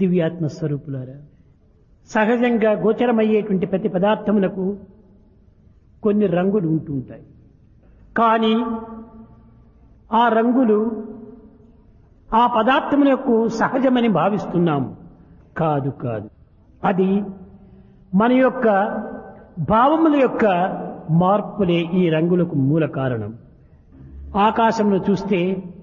దివ్యాత్మ స్వరూపులారా సహజంగా గోచరమయ్యేటువంటి ప్రతి పదార్థములకు కొన్ని రంగులు ఉంటుంటాయి కానీ ఆ రంగులు ఆ పదార్థములకు సహజమని భావిస్తున్నాము కాదు కాదు అది మన యొక్క భావముల యొక్క మార్పులే ఈ రంగులకు మూల కారణం ఆకాశంలో చూస్తే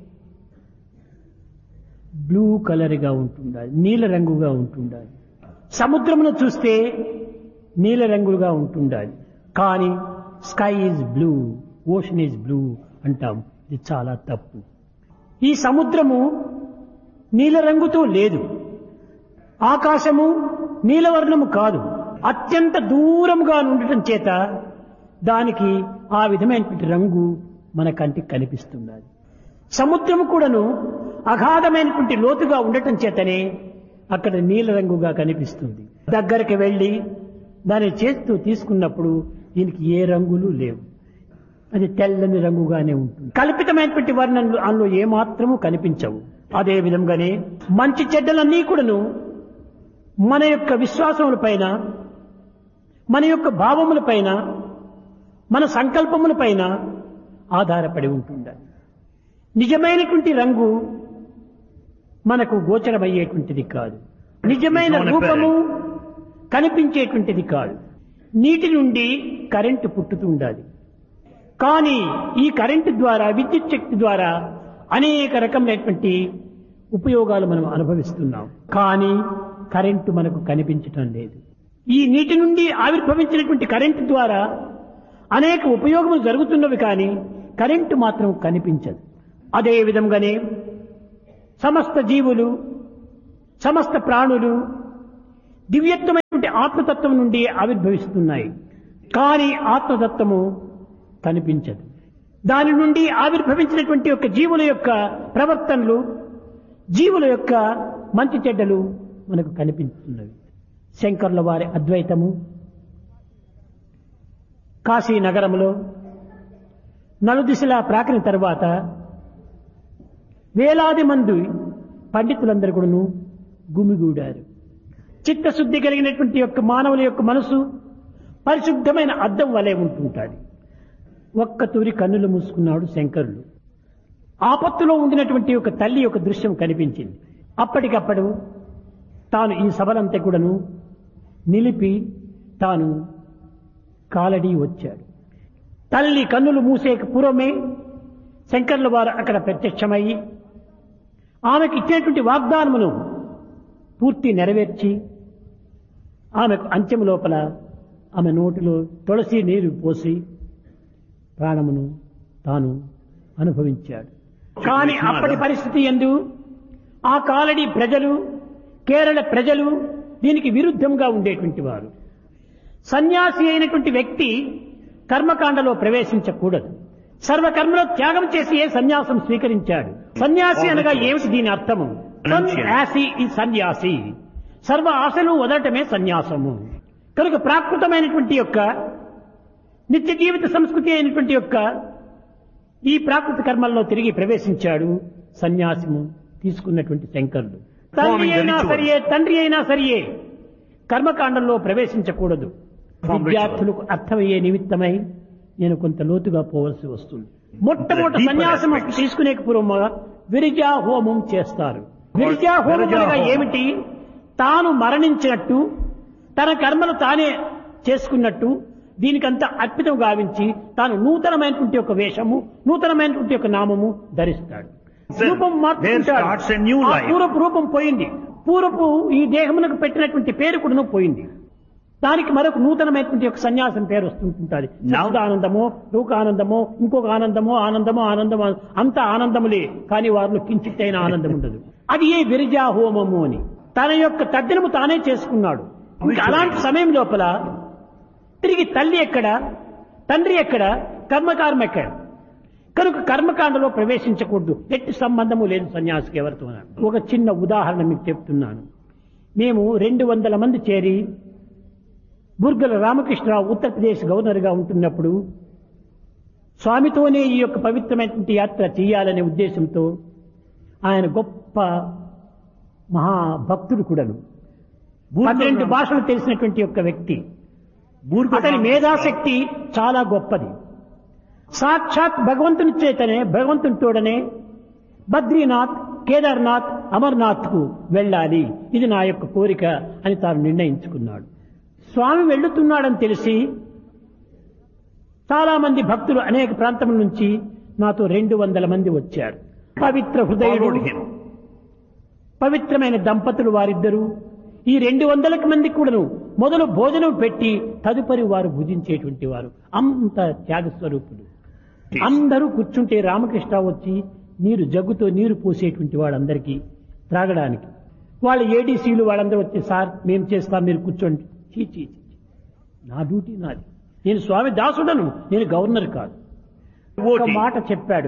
బ్లూ కలర్గా ఉంటుండాలి నీల రంగుగా ఉంటుండాలి సముద్రమును చూస్తే నీల రంగులుగా ఉంటుండాలి కానీ sky is blue ocean is blue అంటాం ఇది చాలా తప్పు ఈ సముద్రము నీల రంగుతో లేదు ఆకాశము నీలవర్ణము కాదు అత్యంత దూరముగా ఉండటం చేత దానికి ఆ విధమైనటువంటి రంగు మన కంటికి కనిపిస్తున్నది సముద్రము కూడాను అగాధమైనటువంటి లోతుగా ఉండటం చేతనే అక్కడ నీల రంగుగా కనిపిస్తుంది దగ్గరికి వెళ్ళి దాని చేస్తూ తీసుకున్నప్పుడు దీనికి ఏ రంగులు లేవు అది తెల్లని రంగుగానే ఉంటుంది కల్పితమైనటువంటి వర్ణనలు అందులో ఏమాత్రము కనిపించవు అదే విధంగానే మంచి చెడ్డలన్నీ కూడాను మన యొక్క విశ్వాసముల పైన మన యొక్క భావముల పైన మన సంకల్పముల పైన ఆధారపడి ఉంటుండాలి నిజమైనటువంటి రంగు మనకు గోచరమయ్యేటువంటిది కాదు నిజమైన It's not రూపము కనిపించేటువంటిది కాదు నీటి నుండి కరెంటు పుట్టుతుండాలి కానీ ఈ కరెంటు ద్వారా విద్యుత్ శక్తి ద్వారా అనేక రకమైనటువంటి ఉపయోగాలు మనం అనుభవిస్తున్నాం కానీ కరెంటు మనకు కనిపించటం లేదు ఈ నీటి నుండి ఆవిర్భవించినటువంటి కరెంటు ద్వారా అనేక ఉపయోగములు జరుగుతున్నవి కానీ కరెంటు మాత్రం కనిపించదు అదే విధంగానే సమస్త జీవులు సమస్త ప్రాణులు దివ్యత్వమైనటువంటి ఆత్మతత్వం నుండి ఆవిర్భవిస్తున్నాయి కానీ ఆత్మతత్వము కనిపించదు దాని నుండి ఆవిర్భవించినటువంటి యొక్క జీవుల యొక్క ప్రవర్తనలు జీవుల యొక్క మంచి చెడ్డలు మనకు కనిపిస్తున్నవి శంకర్ల వారి అద్వైతము కాశీ నగరంలో నలుదిశలా ప్రాకిన తర్వాత వేలాది మంది పండితులందరూ కూడాను గుమిగూడారు చిత్తశుద్ధి కలిగినటువంటి యొక్క మానవుల యొక్క మనసు పరిశుద్ధమైన అద్దం వలె ఉంటుంటాడు ఒక్క తూరి కన్నులు మూసుకున్నాడు శంకరుడు ఆపత్తులో ఉండినటువంటి ఒక తల్లి యొక్క దృశ్యం కనిపించింది అప్పటికప్పుడు తాను ఈ సభలంతా కూడాను నిలిపి తాను కాలడి వచ్చాడు తల్లి కన్నులు మూసేక పూర్వమే శంకర్ల వారు అక్కడ ప్రత్యక్షమయ్యి ఆమెకు ఇచ్చినటువంటి వాగ్దానమును పూర్తి నెరవేర్చి ఆమెకు అంచెము లోపల ఆమె నోటిలో తులసి నీరు పోసి ప్రాణమును తాను అనుభవించాడు కానీ అప్పటి పరిస్థితి ఎందు ఆ కాలడి ప్రజలు కేరళ ప్రజలు దీనికి విరుద్ధంగా ఉండేటువంటి వారు సన్యాసి అయినటువంటి వ్యక్తి కర్మకాండలో ప్రవేశించకూడదు సర్వకర్మలో త్యాగం చేసి ఏ సన్యాసం స్వీకరించాడు సన్యాసి అనగా ఏమిటి దీని అర్థము సన్యాసి ఈ సన్యాసి సర్వ ఆశలు వదలటమే సన్యాసము కనుక ప్రాకృతమైనటువంటి యొక్క నిత్య జీవిత సంస్కృతి అయినటువంటి యొక్క ఈ ప్రాకృత కర్మల్లో తిరిగి ప్రవేశించాడు సన్యాసము తీసుకున్నటువంటి శంకరుడు తండ్రి అయినా సరియే తండ్రి అయినా సరియే కర్మకాండంలో ప్రవేశించకూడదు విద్యార్థులకు అర్థమయ్యే నిమిత్తమై నేను కొంత లోతుగా పోవలసి వస్తుంది మొట్టమొదటి సన్యాసం తీసుకునే పూర్వముగా విరిజా హోమం చేస్తారు విరిజా హోమం అనగా ఏమిటి తాను మరణించినట్టు తన కర్మలు తానే చేసుకున్నట్టు దీనికంతా అర్పితం గావించి తాను నూతనమైనటువంటి ఒక వేషము నూతనమైనటువంటి ఒక నామము ధరిస్తాడు Then రూపం there starts a new మార్చుకుంటాడు ఆ life. పూర్వపు రూపం పోయింది పూర్వపు ఈ దేహమునకు పెట్టినటువంటి పేరు కూడా పోయింది దానికి మరొక నూతనమైనటువంటి ఒక సన్యాసం పేరు వస్తుంటుంది Now- ఆనందమో లోకానందమో ఇంకొక ఆనందమో ఆనందమో ఆనందమో అంత ఆనందములే కానీ వారిలో కించిత్తైన ఆనందం ఉండదు అది ఏ విరిజా హోమము అని తన యొక్క తద్దినము తానే చేసుకున్నాడు ఇంకా అలాంటి సమయం లోపల తిరిగి తల్లి ఎక్కడ తండ్రి ఎక్కడ కర్మకారం ఎక్కడ కనుక కర్మకాండలో ప్రవేశించకూడదు ఎట్టి సంబంధము లేదు సన్యాసికి ఎవరితో ఒక చిన్న ఉదాహరణ మీకు చెప్తున్నాను మేము రెండు వందల మంది చేరి బుర్గల రామకృష్ణరావు ఉత్తరప్రదేశ్ గవర్నర్గా ఉంటున్నప్పుడు స్వామితోనే ఈ యొక్క పవిత్రమైనటువంటి యాత్ర చేయాలనే ఉద్దేశంతో ఆయన గొప్ప మహాభక్తుడు కూడాను బూర్గుల పన్నెండు రామ- భాషలు తెలిసినటువంటి యొక్క వ్యక్తి బూర్గుల అతని రామ- మేధాశక్తి చాలా గొప్పది సాక్షాత్ భగవంతుని చేతనే భగవంతుని తోడనే బద్రీనాథ్ కేదార్నాథ్ అమర్నాథ్ కు వెళ్ళాలి ఇది నా యొక్క కోరిక అని తాను నిర్ణయించుకున్నాడు స్వామి వెళ్తున్నాడని తెలిసి చాలా మంది భక్తులు అనేక ప్రాంతముల నుంచి నాతో రెండు వందల మంది వచ్చారు పవిత్ర హృదయుడు Followed him. పవిత్రమైన దంపతులు వారిద్దరూ ఈ రెండు వందలకు మంది కూడాను మొదలు భోజనం పెట్టి తదుపరి వారు భుజించేటువంటి వారు అంత త్యాగ స్వరూపులు అందరూ కూర్చుంటే రామకృష్ణ వచ్చి నీరు జగ్గుతో నీరు పోసేటువంటి వాళ్ళందరికీ త్రాగడానికి వాళ్ళ ఏడీసీలు వాళ్ళందరూ వచ్చి సార్ మేము చేస్తాం మీరు కూర్చోండి చీ చీ చీ. నా డ్యూటీ నాది నేను స్వామి దాసుడను నేను గవర్నర్ కాదు ఒక Devotee. మాట చెప్పాడు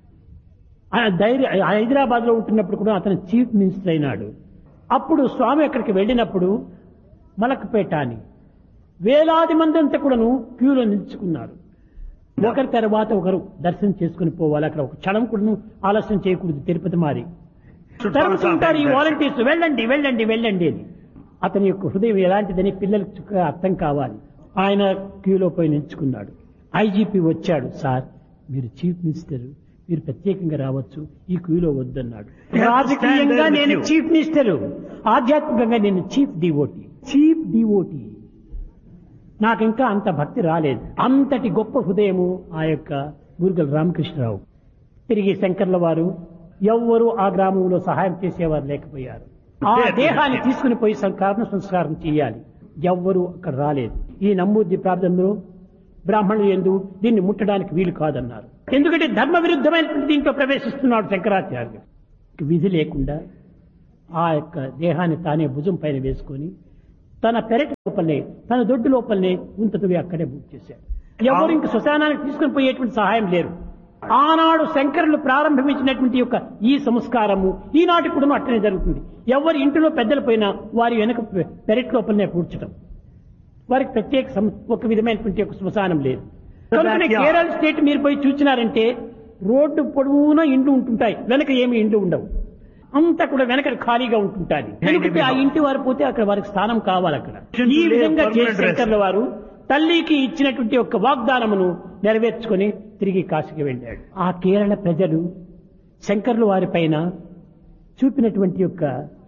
ఆయన ధైర్య హైదరాబాద్ లో ఉంటున్నప్పుడు కూడా అతను చీఫ్ మినిస్టర్ అయినాడు అప్పుడు స్వామి అక్కడికి వెళ్ళినప్పుడు మలక్పేట అని వేలాది మంది అంతా కూడాను క్యూలో నిలుచుకున్నారు ఒకరి తర్వాత ఒకరు దర్శనం చేసుకుని పోవాలి అక్కడ ఒక క్షణం కూడాను ఆలస్యం చేయకూడదు తిరుపతి మారి Should తరుముతుంటారు ఈ pass on వాలంటీర్స్ వెళ్ళండి వెళ్ళండి వెళ్ళండి అని అతని యొక్క హృదయం ఎలాంటిదని పిల్లలకు చుక్కగా అర్థం కావాలి ఆయన క్యూలో పోయి నిల్చుకున్నాడు ఐజీపీ వచ్చాడు సార్ మీరు చీఫ్ మినిస్టర్ మీరు ప్రత్యేకంగా రావచ్చు ఈ క్యూలో వద్దన్నాడు You have to stand రాజకీయంగా there with నేను you. చీఫ్ మినిస్టర్ ఆధ్యాత్మికంగా నేను చీఫ్ డివోటీ చీఫ్ డివోటీ నాకు ఇంకా అంత భక్తి రాలేదు అంతటి గొప్ప హృదయము ఆ యొక్క గురుగల్ రామకృష్ణరావు తిరిగి శంకర్ల వారు ఎవ్వరూ ఆ గ్రామంలో సహాయం చేసేవారు లేకపోయారు ఆ దేహాన్ని తీసుకుని పోయి సంస్కారం సంస్కారం చేయాలి ఎవ్వరూ అక్కడ రాలేదు ఈ నమ్మూద్ది ప్రార్థనలో బ్రాహ్మణులు ఎందు దీన్ని ముట్టడానికి వీలు కాదన్నారు ఎందుకంటే ధర్మ విరుద్ధమైనటువంటి దీంట్లో ప్రవేశిస్తున్నాడు శంకరాచార్యులు విధి లేకుండా ఆ యొక్క దేహాన్ని తానే భుజం పైన వేసుకొని తన పెరటి లోపలనే తన దొడ్డు లోపలనే ఉంతవి అక్కడే బుక్ చేశాడు ఎవరు ఇంక శ్మశానానికి తీసుకుని పోయేటువంటి సహాయం లేరు ఆనాడు శంకరులు ప్రారంభించినటువంటి యొక్క ఈ సంస్కారము ఈనాటి కూడా అట్టనే జరుగుతుంది ఎవరి ఇంటిలో పెద్దలు పోయినా వారి వెనక పె- పెరటి లోపలనే పూడ్చడం వారికి ప్రత్యేక సం- ఒక విధమైనటువంటి ఒక శ్మశానం లేదు కనుకనే Yeah. కేరళ స్టేట్ మీరు పోయి చూసినారంటే రోడ్డు పొడవునా ఇండ్లు ఉంటుంటాయి వెనక ఏమి ఇండ్లు ఉండవు అంతా కూడా వెనక ఖాళీగా ఉంటుంటాది ఎందుకంటే ఆ ఇంటి వారు పోతే అక్కడ వారికి స్థానం కావాలి అక్కడ ఈ విధంగా చేసి శంకర్ల వారు తల్లికి ఇచ్చినటువంటి ఒక వాగ్దానమును నెరవేర్చుకొని తిరిగి కాశీకి వెళ్ళాడు ఆ కేరళ ప్రజలు శంకర్ల వారి పైన చూపినటువంటి యొక్క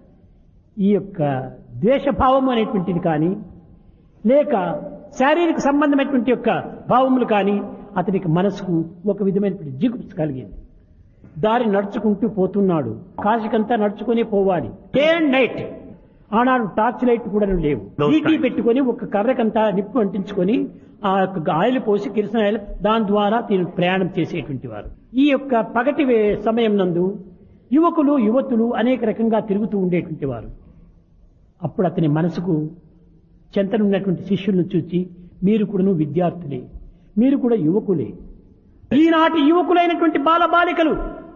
ఈ యొక్క ద్వేషభావం అనేటువంటిది కానీ లేక శారీరక సంబంధమైనటువంటి యొక్క భావములు కానీ అతనికి మనసుకు ఒక విధమైనటువంటి జిగుప్స్ కలిగింది దారి నడుచుకుంటూ పోతున్నాడు కాశీకంతా నడుచుకుని పోవాలి డే అండ్ నైట్ ఆనాడు టార్చ్ లైట్ కూడా లేవు No ఈటీ time. పెట్టుకొని ఒక కర్రకంతా నిప్పు అంటించుకొని ఆ యొక్క ఆయిల్ పోసి కిరసన ఆయిల్ దాని ద్వారా దీని ప్రయాణం చేసేటువంటి వారు ఈ యొక్క పగటి వే- సమయం నందు యువకులు యువతులు అనేక రకంగా తిరుగుతూ ఉండేటువంటి వారు అప్పుడు అతని మనసుకు చెంతనున్నటువంటి శిష్యులను చూచి మీరు కూడాను విద్యార్థులే మీరు కూడా యువకులే ఈనాటి యువకులైనటువంటి బాలబాలికలు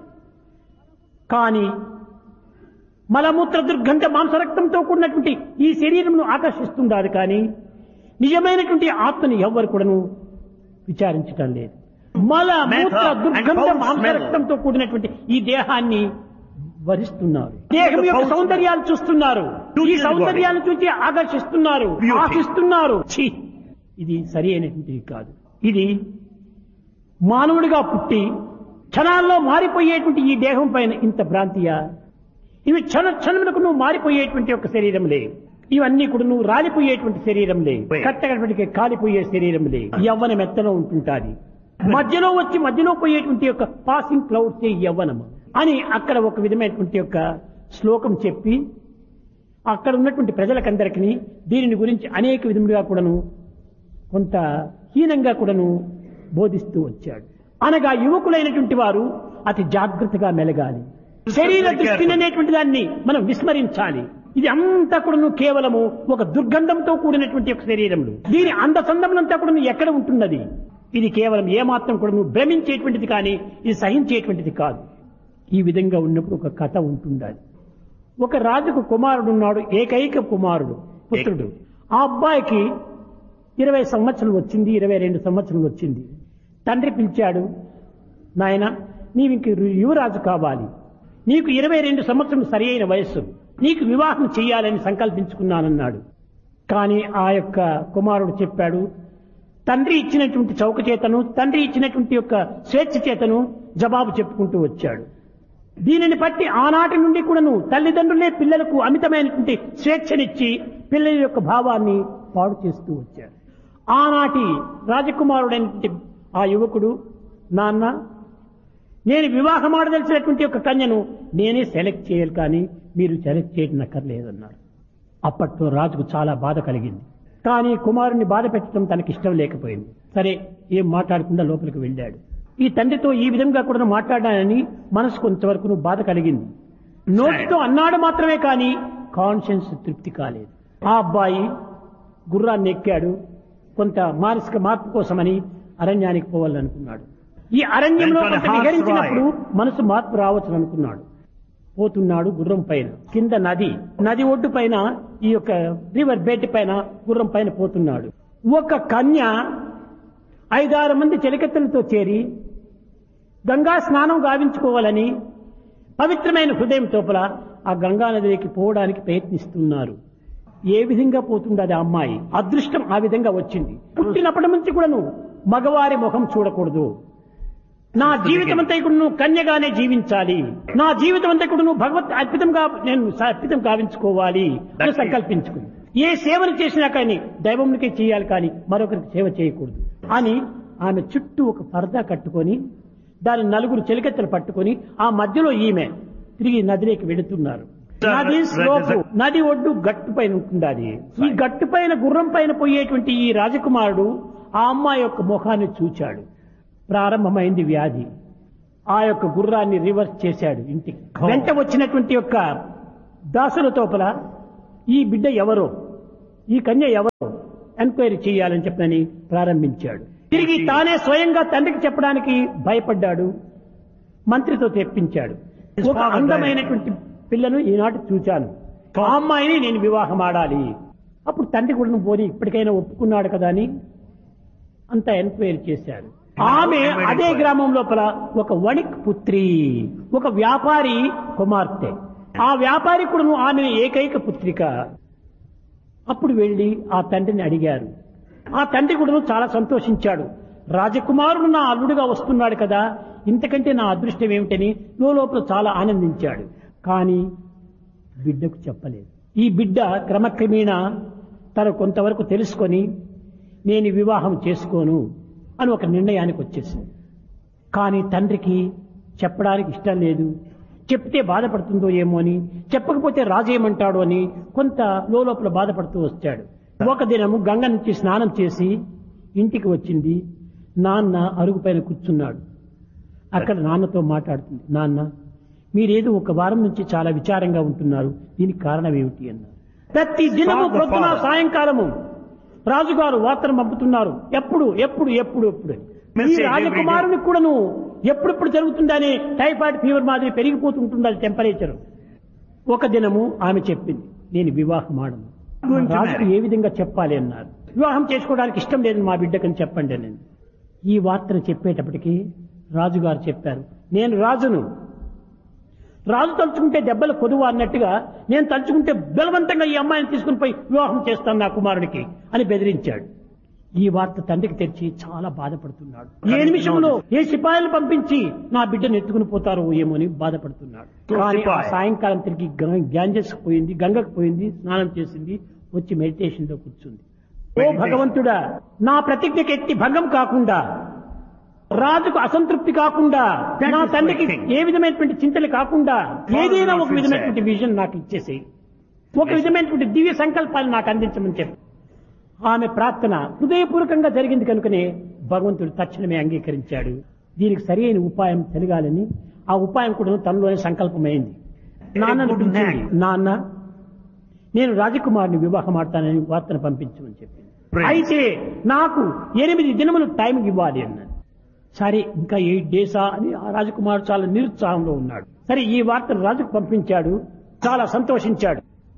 కానీ మలమూత్ర దుర్గంధ మాంసరక్తంతో కూడినటువంటి ఈ శరీరంను ఆకర్షిస్తుండాలి కానీ నిజమైనటువంటి ఆత్మని ఎవ్వరు కూడాను విచారించటం లేదు మల మూత్ర Method and దుర్గంధ foul smell. మాంసరక్తంతో కూడినటువంటి ఈ దేహాన్ని వరిస్తున్నారు దేహం యొక్క foul smell. సౌందర్యాలు చూస్తున్నారు To ఈ the body. సౌందర్యాన్ని చూసి ఆకర్షిస్తున్నారు Beauty. ఆశిస్తున్నారు ఛీ! ఇది సరి అయినటువంటిది కాదు ఇది మానవుడిగా పుట్టి క్షణాల్లో మారిపోయేటువంటి ఈ దేహం పైన ఇంత భ్రాంతియా ఇవి క్షణ క్షణములకు నువ్వు మారిపోయేటువంటి ఒక శరీరంలే ఇవన్నీ కూడా నువ్వు రాలిపోయేటువంటి శరీరంలే Wait. కట్టగడపటికి కాలిపోయే శరీరంలే యవ్వనం ఎత్తలో ఉంటుంటాది మధ్యలో వచ్చి మధ్యలో పోయేటువంటి యొక్క పాసింగ్ క్లౌడ్స్ ఈ యవ్వనము అని అక్కడ ఒక విధమైనటువంటి యొక్క శ్లోకం చెప్పి అక్కడ ఉన్నటువంటి ప్రజలకందరికీ దీనిని గురించి అనేక విధములుగా కూడాను కొంత హీనంగా కూడాను బోధిస్తూ వచ్చాడు అనగా యువకులైనటువంటి వారు అతి జాగ్రత్తగా మెలగాలి శరీర దృష్టిని అనేటువంటి దాన్ని మనం విస్మరించాలి ఇది అంతా కూడాను కేవలము ఒక దుర్గంధంతో కూడినటువంటి ఒక శరీరములు దీని అందసందములంతా కూడా ఎక్కడ ఉంటున్నది ఇది కేవలం ఏమాత్రం కూడా భ్రమించేటువంటిది కానీ ఇది సహించేటువంటిది కాదు ఈ విధంగా ఉన్నప్పుడు ఒక కథ ఉంటుండాలి ఒక రాజుకు కుమారుడు ఉన్నాడు ఏకైక కుమారుడు పుత్రుడు ఆ అబ్బాయికి ఇరవై సంవత్సరం వచ్చింది ఇరవై రెండు సంవత్సరం వచ్చింది తండ్రి పిలిచాడు నాయన నీవు ఇంక యువరాజు కావాలి నీకు ఇరవై రెండు సంవత్సరం సరి అయిన వయస్సు నీకు వివాహం చెయ్యాలని సంకల్పించుకున్నానన్నాడు కానీ ఆ యొక్క కుమారుడు చెప్పాడు తండ్రి ఇచ్చినటువంటి చౌక చేతను తండ్రి ఇచ్చినటువంటి యొక్క స్వేచ్ఛ చేతను జవాబు చెప్పుకుంటూ వచ్చాడు దీనిని బట్టి ఆనాటి నుండి కూడాను తల్లిదండ్రులే పిల్లలకు అమితమైనటువంటి స్వేచ్ఛనిచ్చి పిల్లల యొక్క భావాన్ని పాడు చేస్తూ వచ్చాడు ఆనాటి రాజకుమారుడైనటువంటి ఆ యువకుడు నాన్న నేను వివాహం ఆడదలిసినటువంటి ఒక కన్యను నేనే సెలెక్ట్ చేయాలి కానీ మీరు సెలెక్ట్ చేయడం అక్కర్లేదన్నారు అప్పట్లో రాజుకు చాలా బాధ కలిగింది కానీ కుమారుని బాధ పెట్టడం తనకి ఇష్టం లేకపోయింది సరే ఏం మాట్లాడకుండా లోపలికి వెళ్ళాడు ఈ తండ్రితో ఈ విధంగా కూడా మాట్లాడానని మనసు కొంతవరకు బాధ కలిగింది నోటితో అన్నాడు మాత్రమే కానీ కాన్షియన్స్ తృప్తి కాలేదు ఆ అబ్బాయి గుర్రాన్ని ఎక్కాడు కొంత మానసిక మార్పు కోసమని అరణ్యానికి పోవాలనుకున్నాడు ఈ అరణ్యంలో Went on a కొంత horse విహరించినప్పుడు మనసు మార్పు రావచ్చు అనుకున్నాడు పోతున్నాడు గుర్రం పైన కింద నది నది ఒడ్డు పైన ఈ యొక్క రివర్ బెడ్ పైన గుర్రం పైన పోతున్నాడు ఒక కన్య ఐదారు మంది చెలికత్తెలతో చేరి గంగా స్నానం గావించుకోవాలని పవిత్రమైన హృదయం తోపల ఆ గంగా నదికి పోవడానికి ప్రయత్నిస్తున్నారు ఏ విధంగా పోతుండదు ఆ అమ్మాయి అదృష్టం ఆ విధంగా వచ్చింది పుట్టినప్పటి నుంచి కూడాను మగవారి ముఖం చూడకూడదు నా జీవితం అంతా ఇక్కడ నువ్వు కన్యగానే జీవించాలి నా జీవితం అంతా ఇక్కడ నువ్వు భగవత్ అర్పితంగా నేను అర్పితం గావించుకోవాలి అని సంకల్పించుకుంది ఏ సేవలు చేసినా కానీ దైవంకే చేయాలి కానీ మరొకరికి సేవ చేయకూడదు అని ఆమె చుట్టూ ఒక పరదా కట్టుకొని దాని నలుగురు చెలికెత్తలు పట్టుకొని ఆ మధ్యలో ఈమె తిరిగి నదిలోకి వెళుతున్నారు నది స్లోపు నది ఒడ్డు గట్టు పైన ఉంటుంది అది ఈ గట్టు పైన గుర్రం పైన పోయేటువంటి ఈ రాజకుమారుడు ఆ అమ్మాయి యొక్క ముఖాన్ని చూచాడు ప్రారంభమైంది వ్యాధి ఆ యొక్క గుర్రాన్ని రివర్స్ చేశాడు ఇంటికి వెంట వచ్చినటువంటి యొక్క దాసుల తోపల ఈ బిడ్డ ఎవరో ఈ కన్య ఎవరో ఎంక్వైరీ చేయాలని చెప్పని ప్రారంభించాడు తిరిగి తానే స్వయంగా తండ్రికి చెప్పడానికి భయపడ్డాడు మంత్రితో తెప్పించాడు His ఒక father అందమైనటువంటి పిల్లను ఈనాటి చూచాను ఆ అమ్మాయిని నేను వివాహం ఆడాలి అప్పుడు తండ్రి కూడా పోని ఇప్పటికైనా ఒప్పుకున్నాడు కదా అని అంత ఎంక్వైరీ చేశాడు ఆమె అదే గ్రామం లోపల ఒక వణిక్ పుత్రి ఒక వ్యాపారి కుమార్తె ఆ వ్యాపారి కూడా ఆమె ఏకైక పుత్రిక అప్పుడు వెళ్లి ఆ తండ్రిని అడిగారు ఆ తండ్రి కూడా చాలా సంతోషించాడు రాజకుమారుడు నా అల్లుడుగా వస్తున్నాడు కదా ఇంతకంటే నా అదృష్టం ఏమిటని లోపల చాలా ఆనందించాడు కానీ బిడ్డకు చెప్పలేదు ఈ బిడ్డ క్రమక్రమేణా తను కొంతవరకు తెలుసుకొని నేను ఈ వివాహం చేసుకోను అని ఒక నిర్ణయానికి వచ్చేసింది కానీ తండ్రికి చెప్పడానికి ఇష్టం లేదు చెప్తే బాధపడుతుందో ఏమో అని చెప్పకపోతే రాజేయమంటాడు అని కొంత లోపల బాధపడుతూ వచ్చాడు ఒక దినము గంగ నుంచి స్నానం చేసి ఇంటికి వచ్చింది నాన్న అరుగు పైన కూర్చున్నాడు అక్కడ నాన్నతో మాట్లాడుతుంది నాన్న మీరేదో ఒక వారం నుంచి చాలా విచారంగా ఉంటున్నారు దీనికి కారణం ఏమిటి అన్నారు ప్రతి దినము Father, పొద్దున father. సాయంకాలము రాజుగారు వార్తను పంపుతున్నారు ఎప్పుడు ఎప్పుడు ఎప్పుడు ఎప్పుడు అని. ఈ Message రాజకుమారుని కూడాను ఎప్పుడెప్పుడు జరుగుతుందని టైఫాయిడ్ ఫీవర్ మాదిరి పెరిగిపోతుంటుంది అది టెంపరేచర్ ఒక దినము ఆమె చెప్పింది నేను వివాహం ఆడను Going to రాజుకు marry. ఏ విధంగా చెప్పాలి అన్నారు వివాహం చేసుకోవడానికి ఇష్టం లేదు మా బిడ్డకని చెప్పండి నేను ఈ వార్తను చెప్పేటప్పటికి రాజుగారు చెప్పారు నేను రాజును రాజు తలుచుకుంటే దెబ్బలు కొదువు అన్నట్టుగా నేను తలుచుకుంటే బలవంతంగా ఈ అమ్మాయిని తీసుకుని పోయి వివాహం చేస్తాను నా కుమారుడికి అని బెదిరించాడు ఈ వార్త తండ్రికి తెచ్చి చాలా బాధపడుతున్నాడు ఏ నిమిషంలో ఏ సిపాయిలు పంపించి నా బిడ్డను ఎత్తుకుని పోతారో ఏమో అని బాధపడుతున్నాడు కానీ ఆ సిపాయి. సాయంకాలం తిరిగి గ- గ్యాంజెస్ పోయింది గంగకు పోయింది స్నానం చేసింది వచ్చి మెడిటేషన్ లో కూర్చుంది ఓ Meditation. భగవంతుడా నా ప్రతిజ్ఞకి ఎట్టి భంగం కాకుండా రాజుకు అసంతృప్తి కాకుండా That నా is my తండ్రికి thing. ఏ విధమైనటువంటి చింతలు కాకుండా God ఏదైనా will ఒక not విధమైనటువంటి విజన్ నాకు ఇచ్చేసి ఒక Yes. విధమైనటువంటి దివ్య సంకల్పాలు నాకు అందించమని చెప్పి ఆమె ప్రార్థన హృదయపూర్వకంగా జరిగింది కనుకనే భగవంతుడు తక్షణమే అంగీకరించాడు దీనికి సరి అయిన ఉపాయం తెలియాలని ఆ ఉపాయం కూడా తనలోనే సంకల్పమైంది నాన్నను good పిలిచింది knack. నాన్న నేను రాజకుమారిని వివాహం ఆడతానని వార్తను పంపించమని చెప్పింది Praise. అయితే నాకు ఎనిమిది దినములు టైం ఇవ్వాలి అన్నాడు సరే ఇంకా ఎయిట్ డేసా అని ఆ రాజకుమారుడు చాలా నిరుత్సాహంలో ఉన్నాడు సరే ఈ వార్తను రాజుకు పంపించాడు చాలా సంతోషించాడు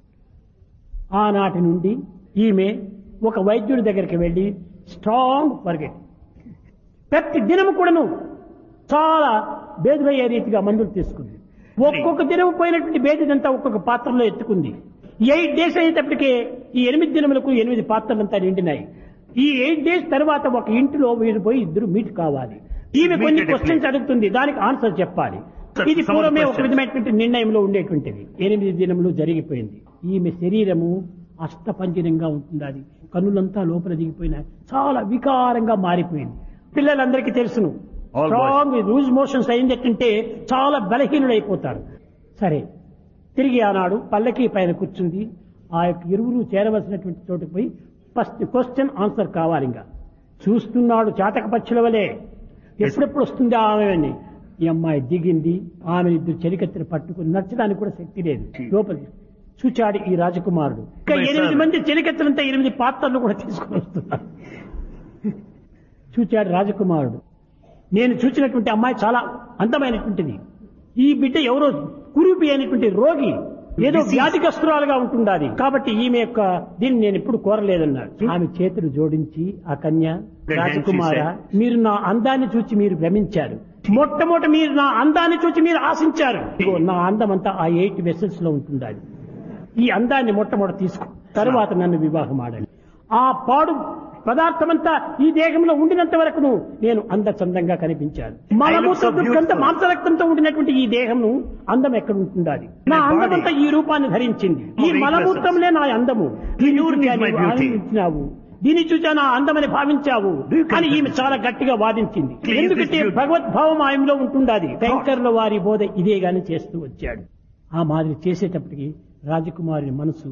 ఆనాటి నుండి ఈమె ఒక వైద్యుడి దగ్గరికి వెళ్లి స్ట్రాంగ్ ఫర్గెట్ ప్రతి దినము కూడాను చాలా భేదమయ్యే రీతిగా మందులు తీసుకుంది ఒక్కొక్క దినం పోయినటువంటి బేదిదంతా ఒక్కొక్క పాత్రలో ఎత్తుకుంది ఎయిట్ డేస్ అయ్యేటప్పటికే ఈ ఎనిమిది దినములకు ఎనిమిది పాత్రలంతా నిండినాయి ఈ ఎయిట్ డేస్ తర్వాత ఒక ఇంటిలో మీరు పోయి ఇద్దరు మీట్ కావాలి ఈమె కొన్ని Meet క్వశ్చన్స్ అడుగుతుంది దానికి ఆన్సర్ చెప్పాలి Sir, ఇది some పూర్వమే ఒక questions. విధమైనటువంటి నిర్ణయంలో ఉండేటువంటిది ఎనిమిది దినములు జరిగిపోయింది ఈమె శరీరము అష్టపంజరంగా ఉంటుంది అది కన్నులంతా లోపల దిగిపోయినాయి చాలా వికారంగా మారిపోయింది పిల్లలందరికీ తెలుసును All boys. Strong loose motions అయిందంటే చాలా బలహీనుడైపోతారు సరే తిరిగి ఆనాడు పల్లకి పైన కూర్చుంది ఆ యొక్క ఇరువురు చేరవలసినటువంటి చోటుకు పోయి ఫస్ట్ క్వశ్చన్ ఆన్సర్ కావాలి ఇంకా చూస్తున్నాడు చాతక పక్షుల వలె ఎప్పుడెప్పుడు వస్తుంది ఆమె అని ఈ అమ్మాయి దిగింది ఆమె ఇద్దరు చెలికత్తెలు పట్టుకుని నచ్చడానికి కూడా శక్తి లేదు లోపలి చూచాడు ఈ రాజకుమారుడు ఇంకా My ఎనిమిది son. మంది చెలికత్తెలంతా ఎనిమిది పాత్రలు కూడా తీసుకుని వస్తున్నారు చూచాడు రాజకుమారుడు నేను చూసినటువంటి అమ్మాయి చాలా అందమైనటువంటిది ఈ బిడ్డ ఎవరో కురూపి అయినటువంటి రోగి ఏదో వ్యాధిగ్రస్తురాలుగా ఉంటుండాలి కాబట్టి ఈమె యొక్క దీన్ని నేను ఎప్పుడు కోరలేదన్నాడు ఆమె చేతులు జోడించి ఆ కన్య రాజకుమార మీరు నా అందాన్ని చూచి మీరు భ్రమించారు మొట్టమొదటి మీరు నా అందాన్ని చూచి మీరు ఆశించారు ఇదిగో నా అందం అంతా ఆ ఎయిట్ వెసల్స్ లో ఉంటుండాలి ఈ అందాన్ని మొట్టమొదటి తీసుకో తరువాత నన్ను వివాహం ఆడండి ఆ పాడు పదార్థమంతా ఈ దేహంలో ఉండినంత వరకు నేను అంద చందంగా కనిపించాను మలమూత్ర so దుర్గంత beautiful. మాంసరక్తంతో ఉండినటువంటి ఈ దేహంను అందం ఎక్కడ ఉంటుండాలి నా My body. అందమంతా ఈ రూపాన్ని ధరించింది ఈ Of మలమూత్రములే నా అందము దీన్ని Pure is చూచా my నీవు beauty. ఆనందించినావు దీన్ని చూచా నా అందమని భావించావు Do you అని consider ఈమె చాలా గట్టిగా వాదించింది Please, ఎందుకంటే this beauty. భగవద్భావం ఆయనలో ఉంటుండాది శంకర్ల వారి బోధ ఇదే గాని చేస్తూ వచ్చాడు ఆ మాదిరి చేసేటప్పటికి రాజకుమారి మనసు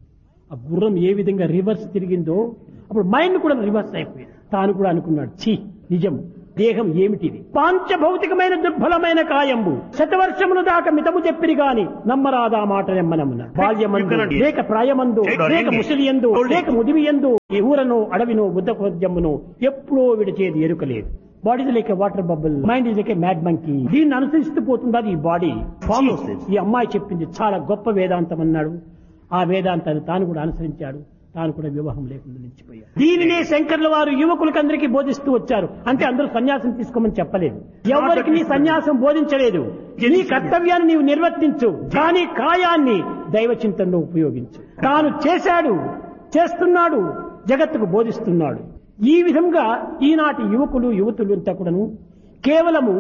ఆ గుర్రం ఏ విధంగా రివర్స్ తిరిగిందో అప్పుడు మైండ్ కూడా రివర్స్ అయిపోయింది తాను కూడా అనుకున్నాడు ఛీ నిజం దేహం ఏమిటిది పాంచభౌతికమైన దుర్బలమైన కాయంబు శతవర్షముల దాకా మితము చెప్పిరి గాని నమ్మరాదా మాట నెమ్మనమున బాల్యమందు cannot- లేక ప్రాయమందు Take or లేక any. ముసలియందు Old age. లేక ముదిమియందు ఈ ఊరను అడవిను బుద్ధ కొద్యమును ఎప్పుడో విడిచేది ఎరుకలేదు body is like water bubble mind is like mad monkey దీన్ని అనుసరిస్తూ పోతుండదు ఈ బాడీ ఫాలోస్ Jesus. ఈ అమ్మాయి చెప్పింది చాలా గొప్ప వేదాంతం అన్నాడు ఆ వేదాంతాన్ని తాను కూడా అనుసరించాడు తాను కూడా వివాహం లేకుండా నిలిచిపోయాడు దీనినే శంకర్ల వారు యువకులకందరికీ బోధిస్తూ వచ్చారు అంటే అందరూ సన్యాసం తీసుకోమని చెప్పలేదు ఎవరికి నీ సన్యాసం బోధించలేదు నీ కర్తవ్యాన్ని నీవు నిర్వర్తించు కానీ కాయాన్ని దైవ చింతనలో ఉపయోగించు తాను చేశాడు చేస్తున్నాడు జగత్తుకు బోధిస్తున్నాడు ఈ విధంగా ఈనాటి యువకులు యువతులు అంతా కూడాను కేవలము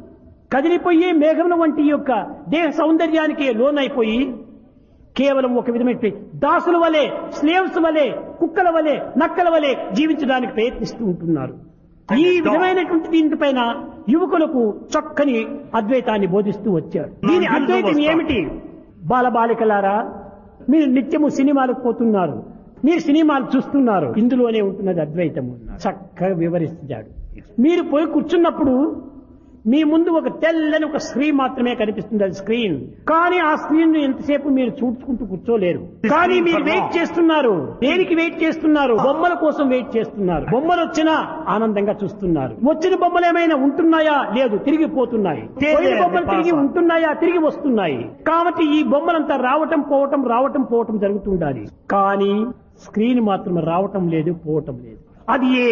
కదిలిపోయే మేఘముల వంటి యొక్క దేహ సౌందర్యానికి లోనైపోయి కేవలం ఒక విధమైన దాసుల వలె స్లేవ్స్ వలె కుక్కల వలె నక్కల వలె జీవించడానికి ప్రయత్నిస్తూ ఉంటున్నారు ఈ విధమైనటువంటి దీనిపైన యువకులకు చక్కని అద్వైతాన్ని బోధిస్తూ వచ్చాడు దీని అద్వైతం ఏమిటి బాలబాలికలారా మీరు నిత్యము సినిమాలకు పోతున్నారు మీరు సినిమాలు చూస్తున్నారు ఇందులోనే ఉంటున్నది అద్వైతము చక్కగా వివరిస్తాడు మీరు పోయి కూర్చున్నప్పుడు మీ ముందు ఒక తెల్లని ఒక స్క్రీన్ మాత్రమే కనిపిస్తుంది అది స్క్రీన్ కానీ ఆ స్క్రీన్ ఎంతసేపు మీరు చూసుకుంటూ కూర్చోలేరు కానీ మీరు వెయిట్ చేస్తున్నారు దేనికి వెయిట్ చేస్తున్నారు బొమ్మల కోసం వెయిట్ చేస్తున్నారు బొమ్మలు వచ్చినా ఆనందంగా చూస్తున్నారు వచ్చిన బొమ్మలు ఏమైనా ఉంటున్నాయా లేదు తిరిగి పోతున్నాయి పోయిన బొమ్మలు తిరిగి ఉంటున్నాయా తిరిగి వస్తున్నాయి కాబట్టి ఈ బొమ్మలంతా రావటం పోవటం రావటం పోవటం జరుగుతుండాలి కానీ స్క్రీన్ మాత్రం రావటం లేదు పోవటం లేదు అది ఏ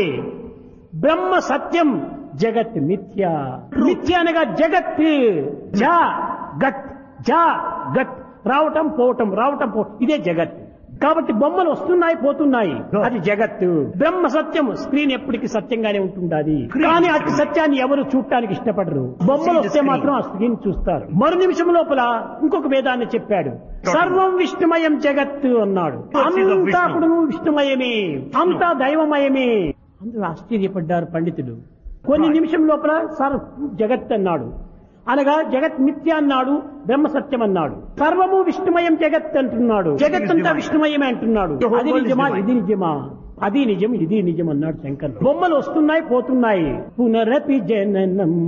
బ్రహ్మ సత్యం జగత్ మిథ్య మిథ్య అనగా జగత్ జా గత్ జా గత్ రావటం పోవటం రావటం పో ఇదే జగత్ కాబట్టి బొమ్మలు వస్తున్నాయి పోతున్నాయి అది జగత్తు బ్రహ్మ సత్యం స్క్రీన్ ఎప్పటికీ సత్యంగానే ఉంటుండాది కానీ అతి సత్యాన్ని ఎవరు చూడటానికి ఇష్టపడరు బొమ్మలు వస్తే మాత్రం ఆ స్క్రీన్ చూస్తారు మరు నిమిషం లోపల ఇంకొక వేదాన్ని చెప్పాడు సర్వం విష్ణుమయం జగత్తు అన్నాడు అంతా కూడా విష్ణుమయమే అంతా దైవమయమే అందరూ ఆశ్చర్యపడ్డారు పండితులు కొన్ని నిమిషం లోపల సార్ జగత్ అన్నాడు అనగా జగత్ మిథ్య అన్నాడు బ్రహ్మ సత్యం అన్నాడు సర్వము విష్ణుమయం జగత్ అంటున్నాడు జగత్ అంతా విష్ణుమయమే అంటున్నాడు The whole అది world is నిజమా divine. ఇది నిజమా అది నిజం ఇది నిజం అన్నాడు శంకర్ బొమ్మలు వస్తున్నాయి పోతున్నాయి పునరపి జననం